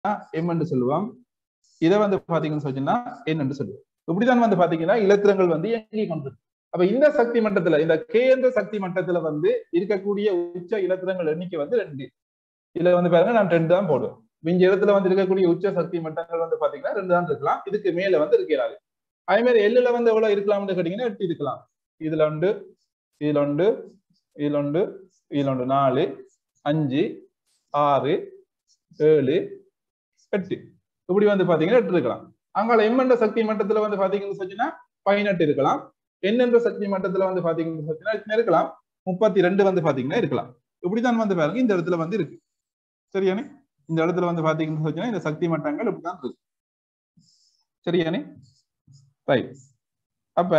M என்று சொல்லுவோம் இதை வந்து பாத்தீங்கன்னு சொன்னா என் என்று சொல்லுவோம் இப்படிதான் வந்து பாத்தீங்கன்னா இலத்திரங்கள் வந்து இயங்கி கொண்டிருக்கு அப்ப இந்த சக்தி மட்டத்துல இந்த கே என்ற சக்தி மட்டத்துல வந்து இருக்கக்கூடிய உச்ச இலத்திரங்கள் எண்ணிக்கை வந்து ரெண்டு இதுல வந்து பாருங்க நான் ரெண்டு தான் போடுவேன் மிஞ்ச இடத்துல வந்து இருக்கக்கூடிய உச்ச சக்தி மட்டங்கள் வந்து பாத்தீங்கன்னா ரெண்டு தான் இருக்கலாம் இதுக்கு மேல வந்து இருக்கிறாரு அதே மாதிரி எல்லுல வந்து எவ்வளவு இருக்கலாம்னு கேட்டீங்கன்னா எட்டு இருக்கலாம் இதுல உண்டு இதுல உண்டு இதுல உண்டு இதுல உண்டு நாலு அஞ்சு ஆறு ஏழு எட்டு இப்படி வந்து பாத்தீங்கன்னா எட்டு இருக்கலாம் அங்கால எம் என்ற சக்தி மட்டத்துல வந்து பாத்தீங்கன்னு சொன்னா பதினெட்டு இருக்கலாம் என் என்ற சக்தி மட்டத்துல வந்து பாத்தீங்கன்னு சொன்னா இருக்கலாம் முப்பத்தி ரெண்டு வந்து பாத்தீங்கன்னா இருக்கலாம் இப்படிதான் வந்து பாருங்க இந்த இடத்துல வந்து இருக்கு சரியானே இந்த இடத்துல வந்து பாத்தீங்கன்னு சொன்னா இந்த சக்தி மட்டங்கள் இப்படிதான் இருக்கு சரியானே ரைட் அப்ப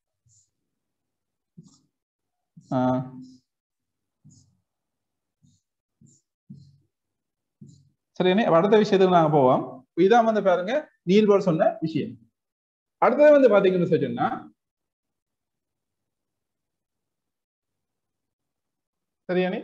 ஆஹ் சரியானே அப்ப அடுத்த விஷயத்துக்கு நாங்க போவோம் இதான் வந்து பாருங்க நீர்போர் சொன்ன விஷயம் அடுத்தது வந்து பாத்தீங்கன்னு சொன்னா சரியானே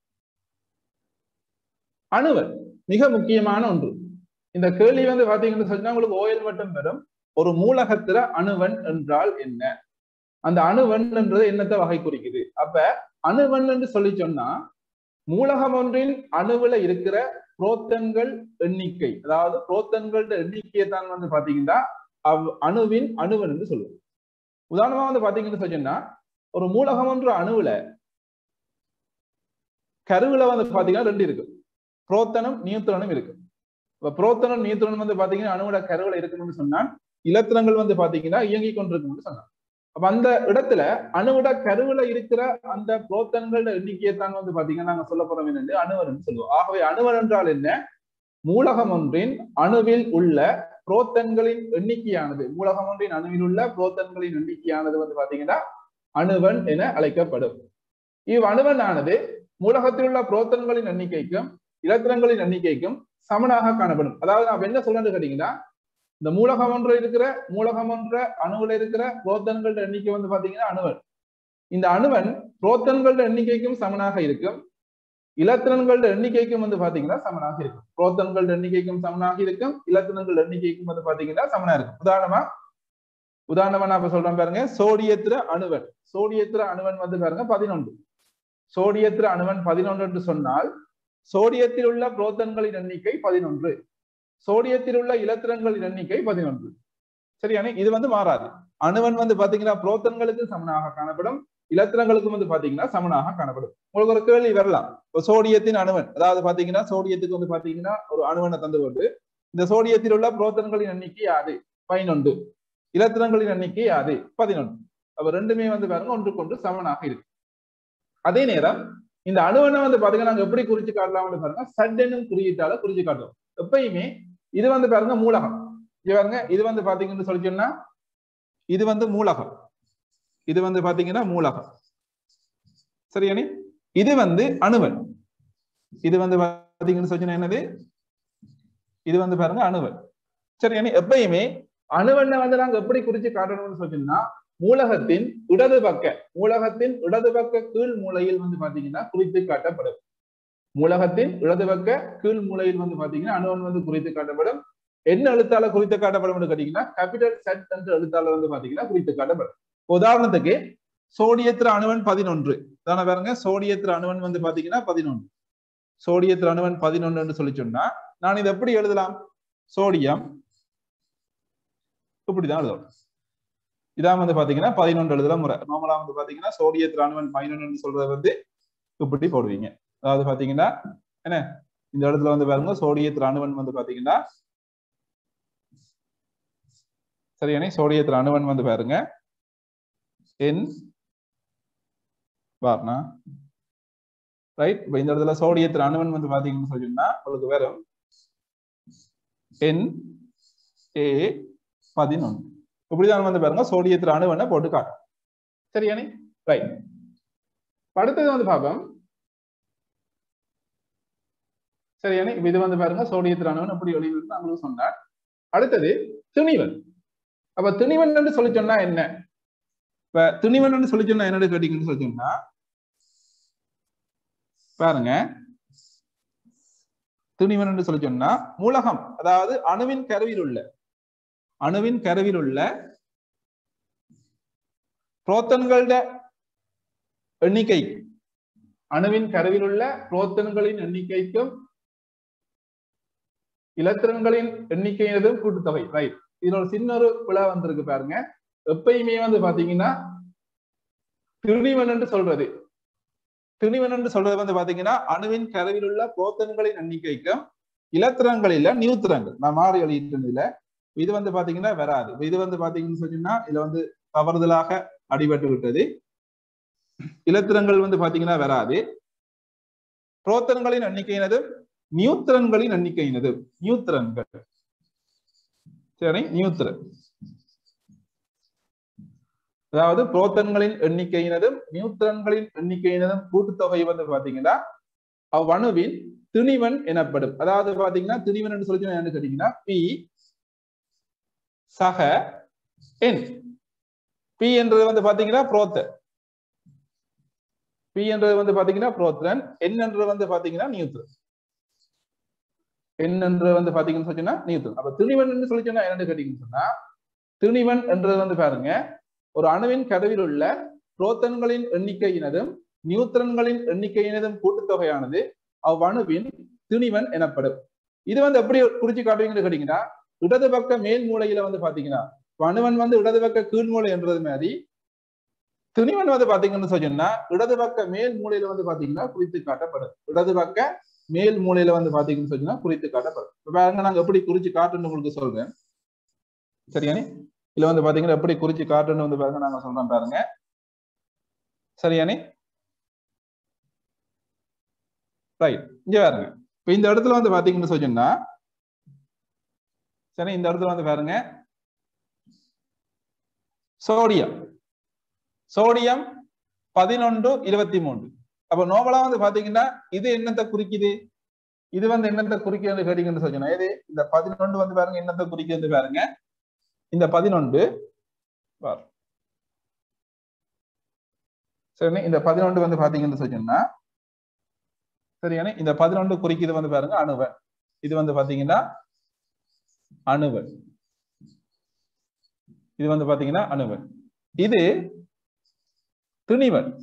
அணுவல் மிக முக்கியமான ஒன்று இந்த கேள்வி வந்து பாத்தீங்கன்னு சொன்னா உங்களுக்கு ஓயல் மட்டும் வரும் ஒரு மூலகத்திர அணுவன் என்றால் என்ன அந்த அணுவன் என்றது என்னத்தை வகை குறிக்குது அப்ப அணுவன் என்று சொல்லி சொன்னா மூலகம் ஒன்றின் அணுவுல இருக்கிற புரோத்தன்கள் எண்ணிக்கை அதாவது புரோத்தன்களோட எண்ணிக்கையை தான் வந்து பாத்தீங்கன்னா அவ் அணுவின் அணுவன் என்று சொல்லுவோம் உதாரணமா வந்து பாத்தீங்கன்னு சொன்னா ஒரு மூலகம் ஒன்று அணுவுல கருவுல வந்து பாத்தீங்கன்னா ரெண்டு இருக்கு புரோத்தனம் நியூத்திரனும் இருக்கு இப்ப புரோத்தனம் நியூத்திரன் வந்து பாத்தீங்கன்னா அணுவோட கருவுல இருக்கணும்னு சொன்னா இலத்திரங்கள் வந்து பாத்தீங்கன்னா இயங்கி கொண்டிருக்கும்னு சொன்னான் அப்ப அந்த இடத்துல அணுவோட கருவுல இருக்கிற அந்த புரோத்தன்களோட எண்ணிக்கையை தான் வந்து பாத்தீங்கன்னா நாங்க சொல்ல போறோம் என்னன்னு அணுவன் சொல்லுவோம் ஆகவே அணுவன் என்றால் என்ன மூலகம் ஒன்றின் அணுவில் உள்ள புரோத்தன்களின் எண்ணிக்கையானது மூலகம் ஒன்றின் அணுவில் உள்ள புரோத்தன்களின் எண்ணிக்கையானது வந்து பாத்தீங்கன்னா அணுவன் என அழைக்கப்படும் இவ் அணுவன் ஆனது மூலகத்தில் உள்ள புரோத்தன்களின் எண்ணிக்கைக்கும் இலத்திரங்களின் எண்ணிக்கைக்கும் சமனாக காணப்படும் அதாவது நான் என்ன சொல்றேன்னு கேட்டீங்கன்னா இந்த மூலகம் ஒன்று இருக்கிற மூலகம் ஒன்ற அணுவில் இருக்கிற புரோத்தன்களோட எண்ணிக்கை வந்து பாத்தீங்கன்னா அணுவன் இந்த அணுவன் புரோத்தன்களோட எண்ணிக்கைக்கும் சமனாக இருக்கும் இலத்திரன்களோட எண்ணிக்கைக்கும் வந்து பாத்தீங்கன்னா சமனாக இருக்கும் புரோத்தன்களோட எண்ணிக்கைக்கும் சமனாக இருக்கும் இலத்திரன்கள் எண்ணிக்கைக்கும் வந்து பாத்தீங்கன்னா சமனா இருக்கும் உதாரணமா உதாரணமா நான் இப்ப சொல்றேன் பாருங்க சோடியத்திர அணுவன் சோடியத்திர அணுவன் வந்து பாருங்க பதினொன்று சோடியத்திர அணுவன் பதினொன்று என்று சொன்னால் சோடியத்தில் உள்ள புரோத்தன்களின் எண்ணிக்கை பதினொன்று சோடியத்தில் உள்ள இலத்திரங்களின் எண்ணிக்கை பதினொன்று சரியானே இது வந்து மாறாது அணுவன் வந்து பாத்தீங்கன்னா புரோத்தன்களுக்கு சமனாக காணப்படும் இலத்திரங்களுக்கும் வந்து பாத்தீங்கன்னா சமனாக காணப்படும் உங்களுக்கு ஒரு கேள்வி வரலாம் இப்போ சோடியத்தின் அணுவன் அதாவது பாத்தீங்கன்னா சோடியத்துக்கு வந்து பாத்தீங்கன்னா ஒரு அணுவனை தந்து கொண்டு இந்த சோடியத்தில் உள்ள புரோத்தன்களின் எண்ணிக்கை யாது பதினொன்று இலத்திரங்களின் எண்ணிக்கை யாது பதினொன்று அப்ப ரெண்டுமே வந்து பாருங்க ஒன்றுக்கொன்று சமனாக இருக்கு அதே நேரம் இந்த அணுவனை வந்து பாத்தீங்கன்னா நாங்க எப்படி குறிச்சு காட்டலாம்னு பாருங்க சட்டெனும் குறியீட்டால குறிச்சு காட்டுவோம் எப்பயுமே இது வந்து பாருங்க மூலகம் இது பாருங்க இது வந்து பாத்தீங்கன்னு சொல்லி சொன்னா இது வந்து மூலகம் இது வந்து பாத்தீங்கன்னா மூலகம் சரியானே இது வந்து அணுவன் இது வந்து பாத்தீங்கன்னு சொல்லி என்னது இது வந்து பாருங்க அணுவன் சரியானே எப்பயுமே அணுவனை வந்து நாங்க எப்படி குறிச்சு காட்டணும்னு சொன்னீங்கன்னா மூலகத்தின் இடது பக்க மூலகத்தின் இடது பக்க கீழ் மூலையில் வந்து பாத்தீங்கன்னா குறித்து காட்டப்படும் மூலகத்தின் இடது பக்க கீழ் மூலையில் வந்து பாத்தீங்கன்னா அணுவன் வந்து குறித்து காட்டப்படும் என்ன எழுத்தால குறித்து காட்டப்படும் கேட்டீங்கன்னா கேபிட்டல் செட் என்ற எழுத்தால வந்து பாத்தீங்கன்னா குறித்து காட்டப்படும் உதாரணத்துக்கு சோடியத்திர அணுவன் பதினொன்று தானே பாருங்க சோடியத்திர அணுவன் வந்து பாத்தீங்கன்னா பதினொன்று சோடியத்திர அணுவன் பதினொன்று சொல்லி சொன்னா நான் இதை எப்படி எழுதலாம் சோடியம் இப்படிதான் எழுதணும் இதான் வந்து பாத்தீங்கன்னா பதினொன்று எழுதுல முறை நார்மலா வந்து பாத்தீங்கன்னா சோடியத்திர அணுவன் பதினொன்று சொல்றது வந்து இப்படி போடுவீங்க அதாவது பாத்தீங்கன்னா என்ன இந்த இடத்துல வந்து பாருங்க சோடியத்திர அணுவன் வந்து பாத்தீங்கன்னா சரியானே சோடியத்திர அணுவன் வந்து பாருங்க என் வார்னா ரைட் இப்ப இந்த இடத்துல சோடியத்திர அணுவன் வந்து பாத்தீங்கன்னு சொல்லினா உங்களுக்கு வரும் என் ஏ பதினொன்று இப்படிதான் வந்து பாருங்க சோடியத்திர அணுவனை போட்டு காட்டும் சரியானே ரைட் அடுத்தது வந்து பார்ப்போம் சரியானே இப்ப இது வந்து பாருங்க சோடியத்திர அணுவன் எப்படி வெளியிட்டு நம்மளும் சொன்னார் அடுத்தது துணிவன் அப்ப துணிவன் என்று சொல்லி சொன்னா என்ன இப்ப துணிவன் சொல்லி சொன்னா என்னன்னு கேட்டீங்கன்னு சொல்லி சொன்னா பாருங்க துணிவன் என்று சொல்லி சொன்னா மூலகம் அதாவது அணுவின் கருவில் உள்ள அணுவின் கருவில் உள்ள புரோத்தன்களோட எண்ணிக்கை அணுவின் கருவில் உள்ள புரோத்தன்களின் எண்ணிக்கைக்கும் இலத்திரன்களின் எண்ணிக்கையினதும் கூட்டுத்தொகை ரைட் இதுல ஒரு சின்ன ஒரு பிழை வந்திருக்கு பாருங்க எப்பயுமே வந்து பாத்தீங்கன்னா திருணிவன் என்று சொல்றது திருணிவன் என்று சொல்றது வந்து பாத்தீங்கன்னா அணுவின் கருவில் உள்ள புரோத்தன்களின் எண்ணிக்கைக்கும் இலத்திரங்களில நியூத்திரங்கள் நான் மாறி எழுதிட்டு இது வந்து பாத்தீங்கன்னா வராது இது வந்து பாத்தீங்கன்னு சொன்னீங்கன்னா இதுல வந்து தவறுதலாக அடிபட்டு விட்டது இலத்திரங்கள் வந்து பாத்தீங்கன்னா வராது புரோத்தன்களின் எண்ணிக்கையினதும் நியூத்திரன்களின் எண்ணிக்கையினதும் நியூத்திரன்கள் சரி நியூத்திரன் அதாவது புரோத்தன்களின் எண்ணிக்கையினதும் நியூத்திரன்களின் எண்ணிக்கையினதும் கூட்டுத்தொகை வந்து பாத்தீங்கன்னா அவ்வணுவின் திணிவன் எனப்படும் அதாவது பாத்தீங்கன்னா திணிவன் என்று சொல்லி என்னன்னு கேட்டீங்கன்னா பி சக என் பி என்றது வந்து பாத்தீங்கன்னா புரோத்தன் பி என்றது வந்து பாத்தீங்கன்னா புரோத்ரன் என் என்றது வந்து பாத்தீங்கன்னா நியூத்ரன் என் என்றது வந்து பாத்தீங்கன்னு சொன்னா நியூத்ரன் அப்ப திணிவன் என்று சொல்லி சொன்னா என்னன்னு கேட்டீங்கன்னு சொன்னா திணிவன் என்றது வந்து பாருங்க ஒரு அணுவின் கதவில் உள்ள புரோத்தன்களின் எண்ணிக்கையினதும் நியூத்திரன்களின் எண்ணிக்கையினதும் கூட்டுத்தொகையானது அவ்வணுவின் திணிவன் எனப்படும் இது வந்து எப்படி குறிச்சு காட்டுவீங்கன்னு கேட்டீங்கன்னா இடது பக்க மேல் மூலையில வந்து பாத்தீங்கன்னா அணுவன் வந்து இடது பக்க கீழ் மூலை என்றது மாதிரி துணிவன் வந்து பாத்தீங்கன்னு சொன்னா இடது பக்க மேல் மூலையில வந்து பாத்தீங்கன்னா குறித்து காட்டப்படும் இடது பக்க மேல் மூலையில வந்து பாத்தீங்கன்னு சொன்னா குறித்து காட்டப்படும் இப்ப பாருங்க நாங்க எப்படி குறிச்சு காட்டுன்னு உங்களுக்கு சொல்றேன் சரியானே இதுல வந்து பாத்தீங்கன்னா எப்படி குறிச்சு காட்டுன்னு வந்து பாருங்க நாங்க சொல்றோம் பாருங்க சரியானே ரைட் இங்க பாருங்க இப்ப இந்த இடத்துல வந்து பாத்தீங்கன்னு சொன்னா சரி இந்த இடத்துல வந்து பாருங்க சோடியம் சோடியம் பதினொன்று இருபத்தி மூன்று அப்ப நோபலா வந்து பாத்தீங்கன்னா இது என்னத்தை குறிக்குது இது வந்து என்னத்தை குறிக்கிறது கேட்டீங்கன்னு சொன்னா இது இந்த பதினொன்று வந்து பாருங்க என்னத்தை குறிக்கிறது பாருங்க இந்த பதினொன்று சரி இந்த பதினொன்று வந்து பாத்தீங்கன்னு சொன்னா சரியானே இந்த பதினொன்று குறிக்கிறது வந்து பாருங்க அணுவன் இது வந்து பாத்தீங்கன்னா அணுவன் இது வந்து பாத்தீங்கன்னா அணுவன் இது துணிவன்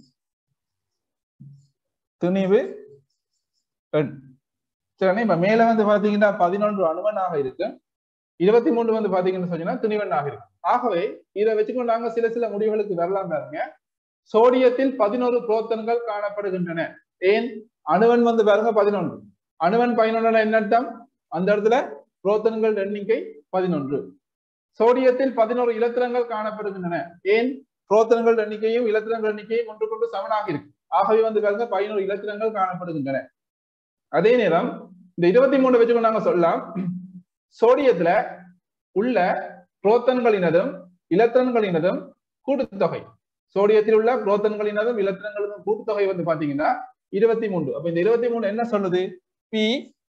துணிவு எண் சரி இப்ப மேல வந்து பாத்தீங்கன்னா பதினொன்று அணுவனாக இருக்கு இருபத்தி மூன்று வந்து பாத்தீங்கன்னு சொன்னா துணிவனாக இருக்கு ஆகவே இதை வச்சுக்கொண்டு நாங்க சில சில முடிவுகளுக்கு வரலாம் பாருங்க சோடியத்தில் பதினோரு புரோத்தன்கள் காணப்படுகின்றன ஏன் அணுவன் வந்து பாருங்க பதினொன்று அணுவன் பதினொன்று என்ன அர்த்தம் அந்த இடத்துல புரோத்தன்கள் எண்ணிக்கை பதினொன்று சோடியத்தில் பதினோரு இலத்திரங்கள் காணப்படுகின்றன ஏன் புரோத்தனங்கள் எண்ணிக்கையும் இலத்திரங்கள் எண்ணிக்கையும் ஒன்று கொண்டு சமனாக இருக்கு ஆகவே வந்து பாருங்க பதினோரு இலத்திரங்கள் காணப்படுகின்றன அதே நேரம் இந்த இருபத்தி மூணு வச்சுக்கொண்டு நாங்க சொல்லலாம் சோடியத்துல உள்ள புரோத்தன்களினதும் இலத்திரன்களினதும் கூட்டுத்தொகை சோடியத்தில் உள்ள புரோத்தன்களினதும் இலத்திரங்களினதும் கூட்டுத்தொகை வந்து பாத்தீங்கன்னா இருபத்தி மூன்று அப்ப இந்த இருபத்தி மூணு என்ன சொல்லுது பி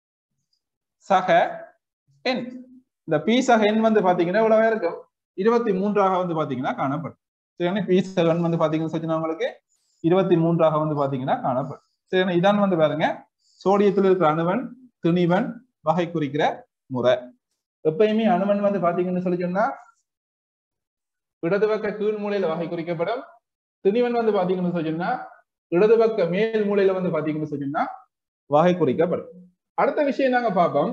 சக என் இந்த பி சக எண் வந்து பாத்தீங்கன்னா இவ்வளவு இருக்கும் இருபத்தி மூன்றாக வந்து பாத்தீங்கன்னா காணப்படும் சரியான பி செவன் வந்து பாத்தீங்கன்னு சொன்னா உங்களுக்கு இருபத்தி மூன்றாக வந்து பாத்தீங்கன்னா காணப்படும் சரி இதான் வந்து பாருங்க சோடியத்தில் இருக்கிற அணுவன் துணிவன் வகை குறிக்கிற முறை எப்பயுமே அணுவன் வந்து பாத்தீங்கன்னு சொல்லி சொன்னா இடது பக்க கீழ் மூலையில வகை குறிக்கப்படும் துணிவன் வந்து பாத்தீங்கன்னு சொல்லி சொன்னா இடது பக்க மேல் மூலையில வந்து பாத்தீங்கன்னு சொல்லி சொன்னா வகை குறிக்கப்படும் அடுத்த விஷயம் நாங்க பார்ப்போம்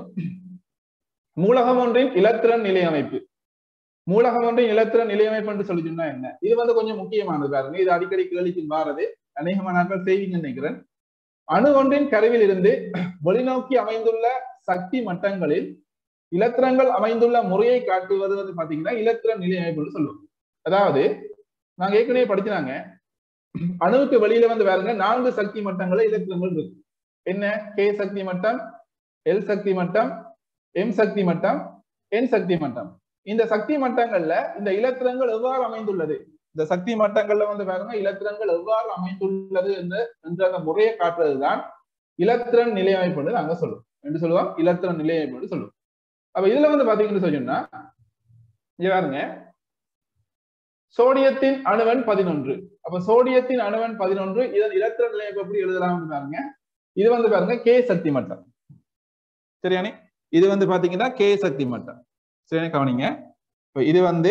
மூலகம் ஒன்றின் இலத்திரன் நிலையமைப்பு மூலகம் ஒன்றின் இலத்திரன் நிலையமைப்பு என்று சொல்லி சொன்னா என்ன இது வந்து கொஞ்சம் முக்கியமானது பாருங்க இது அடிக்கடி கேள்விக்கு மாறது அநேகமான நாட்கள் செய்வீங்கன்னு நினைக்கிறேன் அணு ஒன்றின் கருவில் இருந்து வெளிநோக்கி அமைந்துள்ள சக்தி மட்டங்களில் இலத்திரங்கள் அமைந்துள்ள முறையை காட்டுவது வந்து பாத்தீங்கன்னா இலத்திரன் நிலையமைப்புன்னு சொல்லுவோம் அதாவது நாங்க ஏற்கனவே படிச்சாங்க அணுவுக்கு வெளியில வந்து பாருங்க நான்கு சக்தி மட்டங்கள இலத்திரங்கள் இருக்கு என்ன கே சக்தி மட்டம் எல் சக்தி மட்டம் எம் சக்தி மட்டம் என் சக்தி மட்டம் இந்த சக்தி மட்டங்கள்ல இந்த இலத்திரங்கள் எவ்வாறு அமைந்துள்ளது இந்த சக்தி மட்டங்கள்ல வந்து பாருங்க இலத்திரங்கள் எவ்வாறு அமைந்துள்ளது என்று என்ற அந்த முறையை காட்டுறதுதான் இலத்திரன் நிலையமைப்பு நாங்க சொல்லுவோம் என்று சொல்லுவோம் இலத்திரன் நிலையமைப்பு சொல்லுவோம் அப்ப இதுல வந்து பாத்தீங்கன்னு சொன்னா இங்க பாருங்க சோடியத்தின் அணுவன் பதினொன்று அப்ப சோடியத்தின் அணுவன் பதினொன்று இதன் இலத்திரன் நிலையமைப்பு எப்படி எழுதலாம் பாருங்க இது வந்து பாருங்க கே சக்தி மட்டம் சரியானே இது வந்து பாத்தீங்கன்னா கே சக்தி மட்டம் சரியானே கவனிங்க இப்ப இது வந்து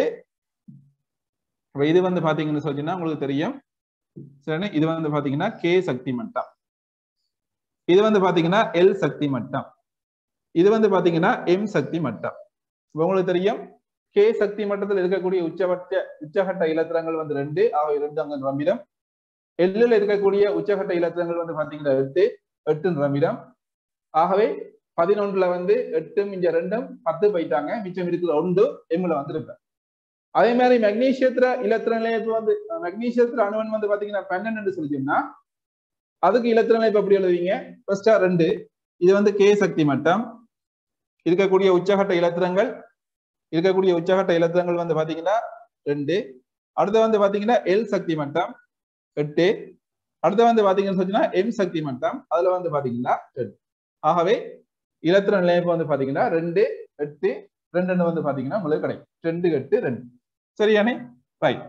இப்ப இது வந்து பாத்தீங்கன்னு சொன்னீங்கன்னா உங்களுக்கு தெரியும் சரியானே இது வந்து பாத்தீங்கன்னா கே சக்தி மட்டம் இது வந்து பாத்தீங்கன்னா எல் சக்தி மட்டம் இது வந்து பாத்தீங்கன்னா எம் சக்தி மட்டம் இப்ப உங்களுக்கு தெரியும் கே சக்தி மட்டத்தில் இருக்கக்கூடிய உச்சபட்ச உச்சகட்ட இலத்திரங்கள் வந்து ரெண்டு ஆக ரெண்டு அங்க ரமிடம் எல்லில் இருக்கக்கூடிய உச்சகட்ட இலத்திரங்கள் வந்து பாத்தீங்கன்னா எட்டு எட்டு ரமிடம் ஆகவே பதினொன்றுல வந்து எட்டும் இங்க ரெண்டும் பத்து போயிட்டாங்க மிச்சம் இருக்கிற ஒன்று எம்ல வந்து இருப்பேன் அதே மாதிரி மெக்னீசியத்துல இலத்திர நிலையத்து வந்து மெக்னீசியத்துல அணுவன் வந்து பாத்தீங்கன்னா பன்னெண்டு சொல்லிச்சோம்னா அதுக்கு இலத்திர நிலைப்பு எப்படி எழுதுவீங்க ஃபர்ஸ்டா ரெண்டு இது வந்து கே சக்தி மட்டம் இருக்கக்கூடிய உச்சகட்ட இலத்திரங்கள் இருக்கக்கூடிய உச்சகட்ட இலத்திரங்கள் வந்து பாத்தீங்கன்னா ரெண்டு அடுத்து வந்து பாத்தீங்கன்னா எல் சக்தி மட்டம் எட்டு அடுத்து வந்து பாத்தீங்கன்னு சொன்னா எம் சக்தி மட்டம் அதுல வந்து பாத்தீங்கன்னா ரெண்டு ஆகவே இலத்திர நிலையப்பு வந்து பாத்தீங்கன்னா ரெண்டு எட்டு ரெண்டு வந்து பாத்தீங்கன்னா உங்களுக்கு கிடைக்கும் ரெண்டு எட்டு ரெண்டு சரியானே ரைட்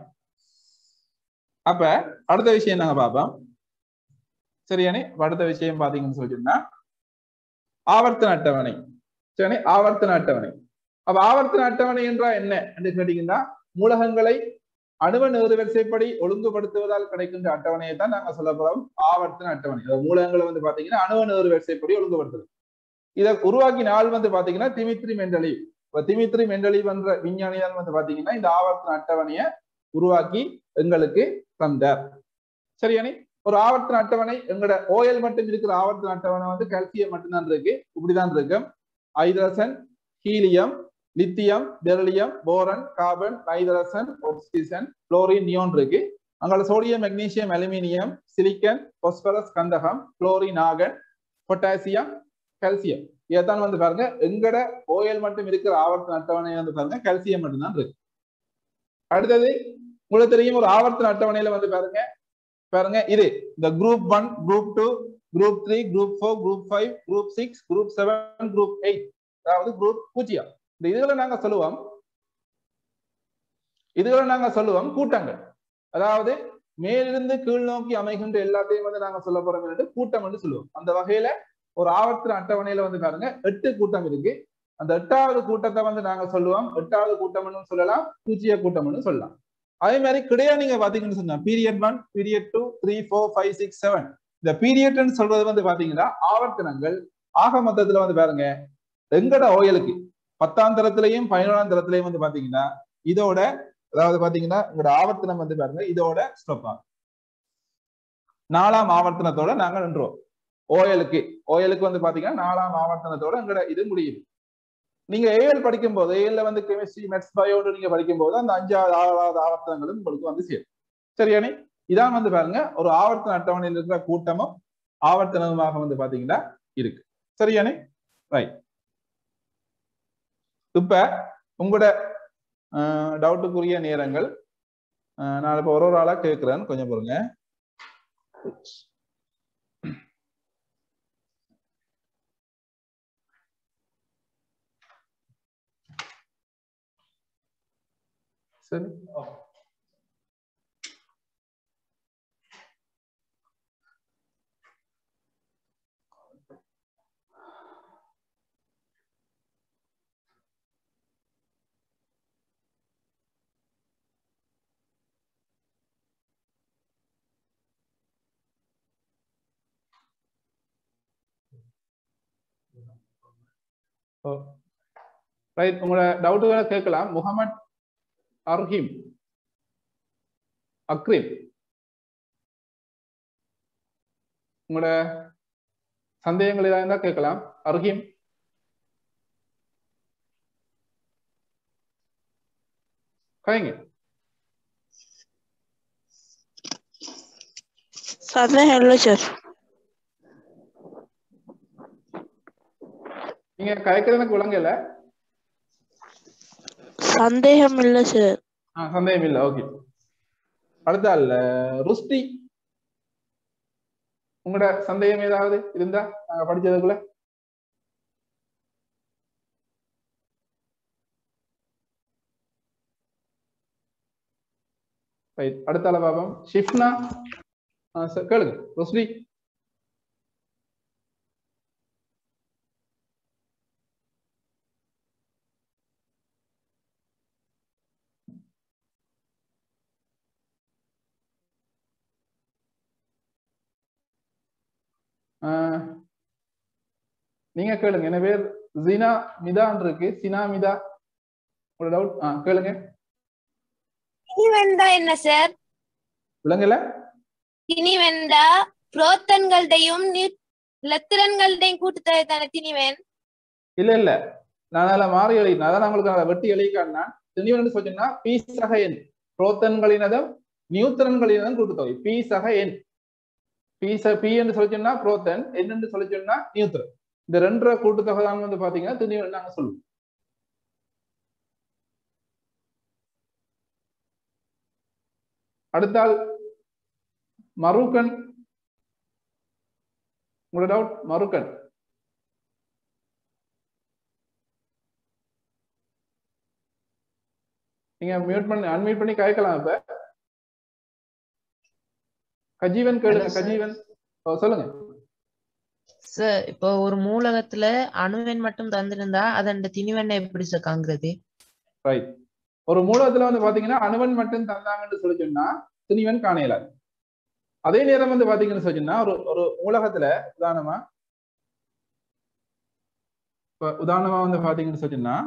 அப்ப அடுத்த விஷயம் நாங்க பார்ப்போம் சரியானே அடுத்த விஷயம் பாத்தீங்கன்னு சொல்லிட்டோம்னா ஆவர்த்தன அட்டவணை சரியானே ஆவர்த்தன அட்டவணை அப்ப ஆவர்த்தன அட்டவணை என்றால் என்ன என்று கேட்டீங்கன்னா மூலகங்களை அணுவ நேர்வரிசைப்படி ஒழுங்குபடுத்துவதால் கிடைக்கின்ற அட்டவணையை தான் நாங்க சொல்ல போறோம் ஆவர்த்தன அட்டவணை அதாவது மூலகங்களை வந்து பாத்தீங்கன்னா அணுவ நேர்வரிசைப்படி ஒழுங்குபடுத்துறது இதை உருவாக்கின ஆள் வந்து பாத்தீங்கன்னா திமித்ரி மெண்டலி இப்ப திமித்ரி மெண்டலி என்ற விஞ்ஞானி தான் வந்து பாத்தீங்கன்னா இந்த ஆவர்த்தன அட்டவணையை உருவாக்கி எங்களுக்கு தந்தார் சரியானே ஒரு ஆவர்த்தன அட்டவணை எங்களோட ஓஎல் மட்டும் இருக்கிற ஆவர்த்தன அட்டவணை வந்து கால்சியம் மட்டும்தான் இருக்கு இப்படிதான் இருக்கு hydrogen helium lithium beryllium boron carbon nitrogen oxygen chlorine neon இருக்கு அங்கே sodium magnesium aluminium silicon phosphorus கந்தகம் குளோரின் ஆகன் பொட்டாசியம் கால்சியம் இதைத்தான் வந்து பாருங்க எங்கட ஓஎல் மட்டும் இருக்கிற ஆவர்த்தன அட்டவணை வந்து பாருங்க கால்சியம் மட்டும்தான் இருக்கு அடுத்தது உங்களுக்கு தெரியும் ஒரு ஆவர்த்தன அட்டவணையில வந்து பாருங்க பாருங்க இது இந்த group one group two group three group four group five group six group seven group eight அதாவது குரூப் பூஜ்ஜியம் இந்த இதுகளை நாங்க சொல்லுவோம் இதுகளை நாங்க சொல்லுவோம் கூட்டங்கள் அதாவது மேலிருந்து கீழ் நோக்கி அமைகின்ற எல்லாத்தையும் வந்து நாங்க சொல்ல போறோம் என்று கூட்டம் என்று சொல்லுவோம் அந்த வகையில ஒரு ஆவர்த்தன அட்டவணையில வந்து பாருங்க எட்டு கூட்டம் இருக்கு அந்த எட்டாவது கூட்டத்தை வந்து நாங்க சொல்லுவோம் எட்டாவது கூட்டம்னு சொல்லலாம் பூஜ்ஜிய கூட்டம்னு சொல்லலாம் அதே மாதிரி கிடையா நீங்க பாத்தீங்கன்னு சொன்னா period one period two three four five six seven இந்த பீரியட்னு சொல்றது வந்து பாத்தீங்கன்னா ஆவர்த்தனங்கள் ஆக மொத்தத்துல வந்து பாருங்க எங்கட ஓயலுக்கு பத்தாம் தரத்திலையும் பதினோராம் தரத்திலையும் வந்து பாத்தீங்கன்னா இதோட அதாவது பாத்தீங்கன்னா உங்களோட ஆவர்த்தனம் வந்து பாருங்க இதோட ஸ்டாப் ஆகும் நாலாம் ஆவர்த்தனத்தோட நாங்க நின்றுவோம் ஓயலுக்கு ஓயலுக்கு வந்து பாத்தீங்கன்னா நாலாம் ஆவர்த்தனத்தோட எங்கட இது முடியுது நீங்க ஏஎல் படிக்கும் போது ஏஎல்ல வந்து கெமிஸ்ட்ரி மெட்ஸ் பயோடு நீங்க படிக்கும் போது அந்த அஞ்சாவது ஆறாவது ஆவர்த்தனங்களும் உங்களுக்கு வந்து சேரும் சரியானே இதான் வந்து பாருங்க ஒரு ஆவர்த்தன அட்டவணையில் இருக்கிற கூட்டமும் ஆவர்த்தனமாக வந்து பாத்தீங்கன்னா இருக்கு சரியானே ரைட் இப்ப உங்களோட டவுட்டுக்குரிய நேரங்கள் நான் இப்ப ஒரு ஒரு ஆளா கேட்கிறேன் கொஞ்சம் பாருங்க சரி ரைட் உங்களோட டவுட்டுகளை கேட்கலாம் முகமது அர்ஹிம் அக்ரிம் உங்களோட சந்தேகங்கள் ஏதாவது இருந்தா கேட்கலாம் அர்ஹிம் கலைங்க சந்தேகம் இல்லை சார் நீங்க கலைக்கிறது எனக்கு விளங்கல சந்தேகம் இல்லை சார் ஆ சந்தேகம் இல்ல ஓகே அடுத்த ஆள் ருஷ்டி உங்களோட சந்தேகம் ஏதாவது இருந்தா நாங்க படிச்சதுக்குள்ள ரைட் அடுத்த ஆள பாப்போம் ஷிஃப்னா ஆ, ச- கேளுங்க ருஷ்டி ஆஹ் நீங்க கேளுங்க என்ன பேர் ஜினா மிதான் இருக்கு சினா மிதா ஒரு டவுட் ஆ கேளுங்க திணிவெந்தா என்ன சார் விளங்கல திணிவெந்தா புரோத்தன்கள்டையும் லத்திரன்கள்டையும் கூட்டுத்தொகை தானே திணிவன் இல்ல இல்ல நான் அதில் மாறி எழுதினேன் அதான் உங்களுக்கு அதை வெட்டி எழுதிக்காட்டினா திணிவன் சொன்னா பி சக எண் புரோத்தன்களினதும் நியூத்திரன்களினதும் கூட்டுத்தொகை பி சக எண் பி ச பி என்று சொல்லி சொன்னா புரோத்தன் என் என்று சொல்லி சொன்னா நியூத்திரன் இந்த ரெண்டரை கூட்டுத்தொகை தான் வந்து பாத்தீங்கன்னா திணிவன் நாங்க சொல்லுவோம் அடுத்தால் மருக்கன் உங்களோட டவுட் மருக்கன் நீங்க மியூட் பண்ணி அன்மியூட் பண்ணி கேட்கலாம் இப்ப கஜீவன் கேளுங்க Hello, sir. கஜீவன் ஓ, சொல்லுங்க சார் இப்போ ஒரு மூலகத்துல அணுவெண் மட்டும் தந்திருந்தா அதன் திணிவெண்ணை எப்படி சார் காண்கிறது ரைட் ஒரு மூலத்துல வந்து பாத்தீங்கன்னா அணுவன் மட்டும் தந்தாங்கன்னு சொல்லி சொன்னா துணிவன் காண இயலாது அதே நேரம் வந்து பாத்தீங்கன்னு சொல்லி சொன்னா ஒரு ஒரு மூலகத்துல உதாரணமா இப்ப உதாரணமா வந்து பாத்தீங்கன்னு சொல்லி சொன்னா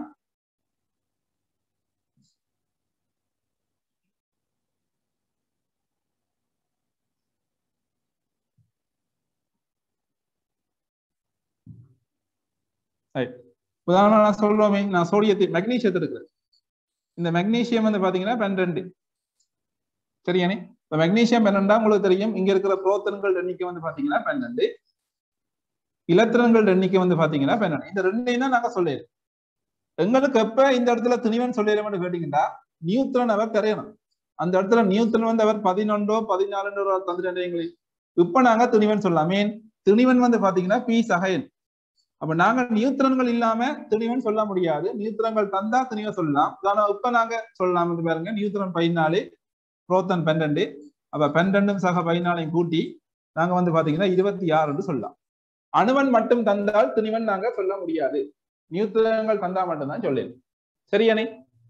Right. உதாரணமா நான் சொல்றோமே நான் சோடியத்தை மெக்னீசியத்தை எடுக்கிறேன் இந்த மெக்னீசியம் வந்து பாத்தீங்கன்னா பன்னிரெண்டு சரியானே இப்ப மெக்னீசியம் பன்னெண்டா உங்களுக்கு தெரியும் இங்க இருக்கிற புரோத்தன்கள் எண்ணிக்கை வந்து பாத்தீங்கன்னா பன்னெண்டு இலத்திரன்கள் எண்ணிக்கை வந்து பாத்தீங்கன்னா பன்னெண்டு இந்த ரெண்டையும் தான் நாங்க சொல்லிடுறோம் எங்களுக்கு எப்ப இந்த இடத்துல துணிவன் சொல்லிடுறோம்னு கேட்டீங்கன்னா நியூத்திரன் அவர் தெரியணும் அந்த இடத்துல நியூத்திரன் வந்து அவர் பதினொன்றோ பதினாலுன்றோ தந்துட்டு எங்களுக்கு இப்ப நாங்க துணிவன் சொல்லலாம் மீன் துணிவன் வந்து பாத்தீங்கன்னா பி சகைன் அப்ப நாங்க நியூத்திரன்கள் இல்லாம துணிவன் சொல்ல முடியாது நியூத்திரன்கள் தந்தா துணிவன் சொல்லலாம் உதாரணம் இப்ப நாங்க சொல்லலாம் வந்து பாருங்க நியூத்திரன் பதினாலு புரோத்தன் பன்னெண்டு அப்ப பன்னெண்டும் சக பதினாலையும் கூட்டி நாங்க வந்து பாத்தீங்கன்னா இருபத்தி ஆறுன்னு சொல்லலாம் அணுவன் மட்டும் தந்தால் துணிவன் நாங்க சொல்ல முடியாது நியூத்திரன்கள் தந்தா மட்டும்தான் சொல்லலாம் சரியானே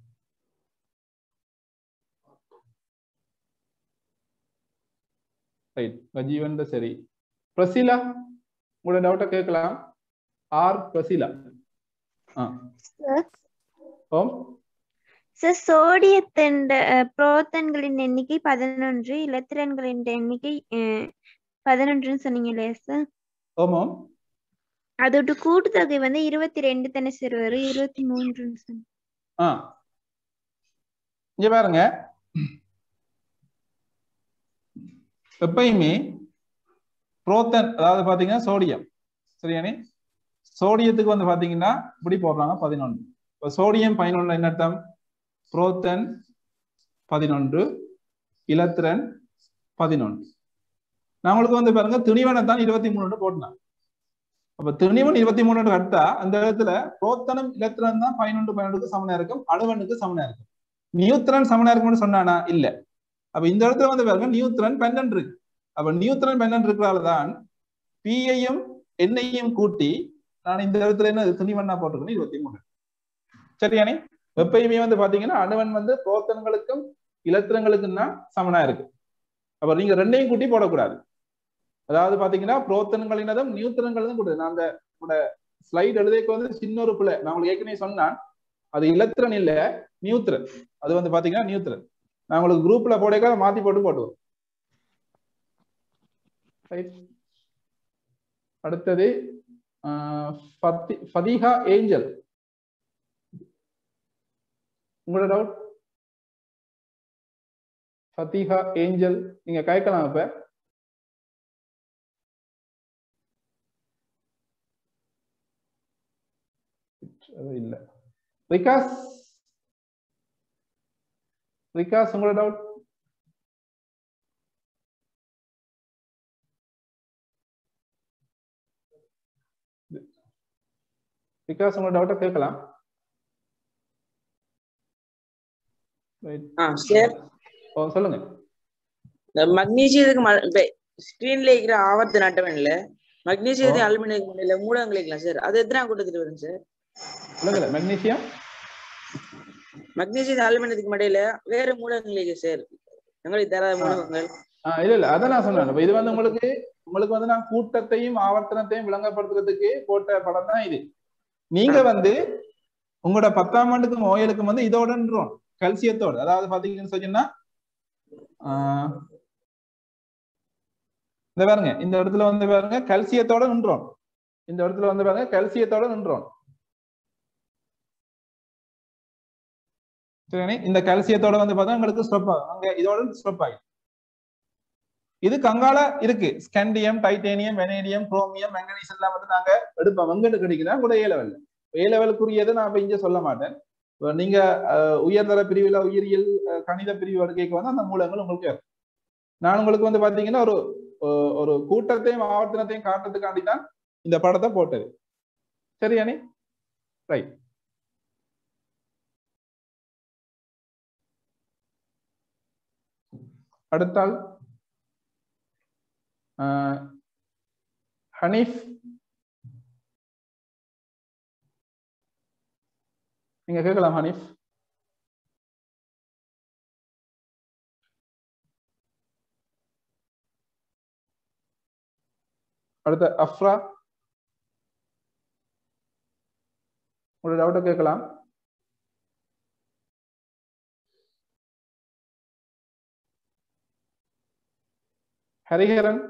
ரைட் கஜீவன் சரி பிரசிலா உங்களோட டவுட்டை கேட்கலாம் ஆர் பிரசிலா ஆ Sir. ஓம் சார் சோடியத்தின் புரோத்தன்களின் எண்ணிக்கை பதினொன்று இலத்திரன்களின் எண்ணிக்கை அஹ், பதினொன்றுன்னு சொன்னீங்க இல்லையா சார் ஓம் ஓம் அதோட கூட்டுத்தொகை வந்து இருபத்தி ரெண்டு தானே சார் வரும் இருபத்தி மூன்றுன்னு சொன்னீங்க ஆ இங்க பாருங்க எப்பயுமே புரோத்தன் அதாவது பாத்தீங்கன்னா சோடியம் சரியானே சோடியத்துக்கு வந்து பாத்தீங்கன்னா இப்படி போடுறாங்க பதினொன்று இப்போ சோடியம் பதினொன்று என்ன அர்த்தம் புரோத்தன் பதினொன்று இலத்திரன் பதினொன்று நான் உங்களுக்கு வந்து பாருங்க திணிவனை தான் இருபத்தி மூணு போட்டேன் அப்ப திணிவன் இருபத்தி மூணு அடுத்தா அந்த இடத்துல புரோத்தனம் இலத்திரன் தான் பதினொன்று பதினொன்றுக்கு சமனா இருக்கும் அணுவனுக்கு சமனா இருக்கும் நியூத்திரன் சமனா இருக்கும்னு சொன்னானா இல்ல அப்ப இந்த இடத்துல வந்து பாருங்க நியூத்திரன் பன்னெண்டு இருக்கு அப்ப நியூத்திரன் பன்னெண்டு இருக்கிறால தான் பியையும் எண்ணையும் கூட்டி நான் இந்த இடத்துல என்ன துணிவண்ணா போட்டிருக்கேன் இருபத்தி மூணு சரியானே எப்பயுமே வந்து பாத்தீங்கன்னா அணுவன் வந்து புரோத்தன்களுக்கும் இலத்திரங்களுக்கும் தான் சமனா இருக்கு அப்ப நீங்க ரெண்டையும் கூட்டி போடக்கூடாது அதாவது பாத்தீங்கன்னா புரோத்தன்களினதும் நியூத்திரன்களதும் கூடாது நான் அந்த ஸ்லைட் எழுதிக்கு வந்து சின்ன ஒரு பிள்ளை நான் உங்களுக்கு ஏற்கனவே சொன்னான் அது இலத்திரன் இல்ல நியூத்திரன் அது வந்து பாத்தீங்கன்னா நியூத்திரன் நான் உங்களுக்கு குரூப்ல போடக்க மாத்தி போட்டு போட்டுவோம் Right. அடுத்தது ஆஹ், ஃபத்தி- ஃபதீஹா ஏஞ்சல் உங்களோட டவுட் ஃபதீஹா ஏஞ்சல் நீங்க கேட்கலாம் இப்ப அது இல்ல விகாஸ் விகாஸ் உங்களோட டவுட் விகாஸ் உங்களோட டவுட்டை கேட்கலாம் Right. ஆ சார் ஓ சொல்லுங்க இந்த மக்னீசியத்துக்கு ஸ்கிரீன்ல இருக்கிற ஆவர்த்த நட்டவன்ல மக்னீசியத்தையும் அலுமினியம் மண்ணில மூலங்கள் இருக்கலாம் சார் அது எத்தனை கூட்டத்தில் வரும் சார் சொல்லுங்க மெக்னீசியம் மக்னீசியம் அலுமினியத்துக்கு மடையில வேற மூலங்கள் இருக்கு சார் எங்களுக்கு தராத மூலகங்கள் ஆஹ் இல்ல இல்ல அதான் நான் சொன்னேன் இப்ப இது வந்து உங்களுக்கு உங்களுக்கு வந்து நான் கூட்டத்தையும் ஆவர்த்தனத்தையும் விளங்கப்படுத்துறதுக்கு போட்ட படம் தான் இது நீங்க வந்து உங்களோட பத்தாம் ஆண்டுக்கும் ஓயலுக்கும் வந்து இதோடன்றோம் கல்சியத்தோட அதாவது பாத்தீங்கன்னு சொன்னீங்கன்னா ஆஹ் இந்த பாருங்க இந்த இடத்துல வந்து பாருங்க கல்சியத்தோட நின்றோம் இந்த இடத்துல வந்து பாருங்க கல்சியத்தோட நின்றோம் சரி இந்த கல்சியத்தோட வந்து பார்த்தா உங்களுக்கு ஸ்டொப் ஆகும் அங்க இதோட ஸ்டொப் ஆகும் இது கங்கால இருக்கு scandium titanium vanadium chromium manganese எல்லாம் வந்து நாங்க எடுப்போம் எங்கிட்டு கிடைக்குதா கூட ஏ லெவல்ல ஏ லெவலுக்குரியதை நான் இப்ப இங்க சொல்ல மாட்டேன் இப்ப நீங்க அஹ், உயர்தர பிரிவுல உயிரியல் அஹ், கணித பிரிவு எடுக்க வந்து அந்த மூலங்கள் உங்களுக்கு வரும். நான் உங்களுக்கு வந்து பாத்தீங்கன்னா ஒரு ஒ- ஒரு கூட்டத்தையும் ஆவர்த்தனத்தையும் காட்டுறதுக்காண்டி தான் இந்த படத்தை போட்டது சரியானே ரைட் அடுத்தால் ஆஹ், ஹனீஃப் நீங்க கேட்கலாம் ஹனீஃப் அடுத்த அஃப்ரா ஒரு டவுட்டை கேட்கலாம் ஹரிஹரன்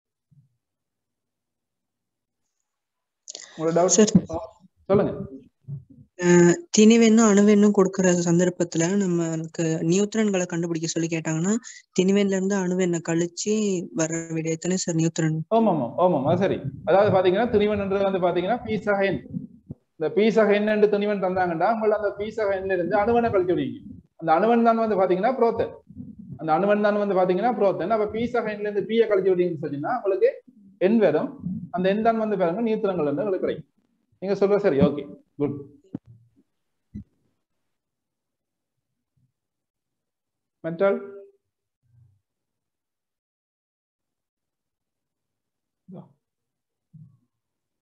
உங்களோட டவுட் சார் சொல்லுங்க அஹ் திணிவெண்ணும் அணுவெண்ணும் கொடுக்கிற சந்தர்ப்பத்துல நம்மளுக்கு நியூட்ரன்களை கண்டுபிடிக்க சொல்லி கேட்டாங்கன்னா திணிவெண்ல இருந்து அணுவெண்ணை கழிச்சு வர்ற விடயத்தானே சார் நியூட்ரன் ஆமாம் ஆமாம் அது சரி அதாவது பாத்தீங்கன்னா துணிவன்ன்றது வந்து பாத்தீங்கன்னா பீசக எண் இந்த பீசக எண் என்று துணிவன் தந்தாங்கன்னா உங்களை அந்த பீசக எண்ணில இருந்து அணுவனை கழிச்சு விடுவீங்க அந்த அணுவன் தான் வந்து பாத்தீங்கன்னா புரோத்தன் அந்த அணுவன் தான் வந்து பாத்தீங்கன்னா புரோத்தன் அப்ப பீசக எண்ணில இருந்து பீயை கழிச்சு விட்டீங்கன்னு சொன்னீங்கன்னா உங்களுக்கு எண் வரும் அந்த எண் தான் வந்து பாருங்க நியூத்திரங்கள் வந்து உங்களுக்கு கிடைக்கும் நீங்க சொல்ற சரி ஓகே குட் மெட்டல்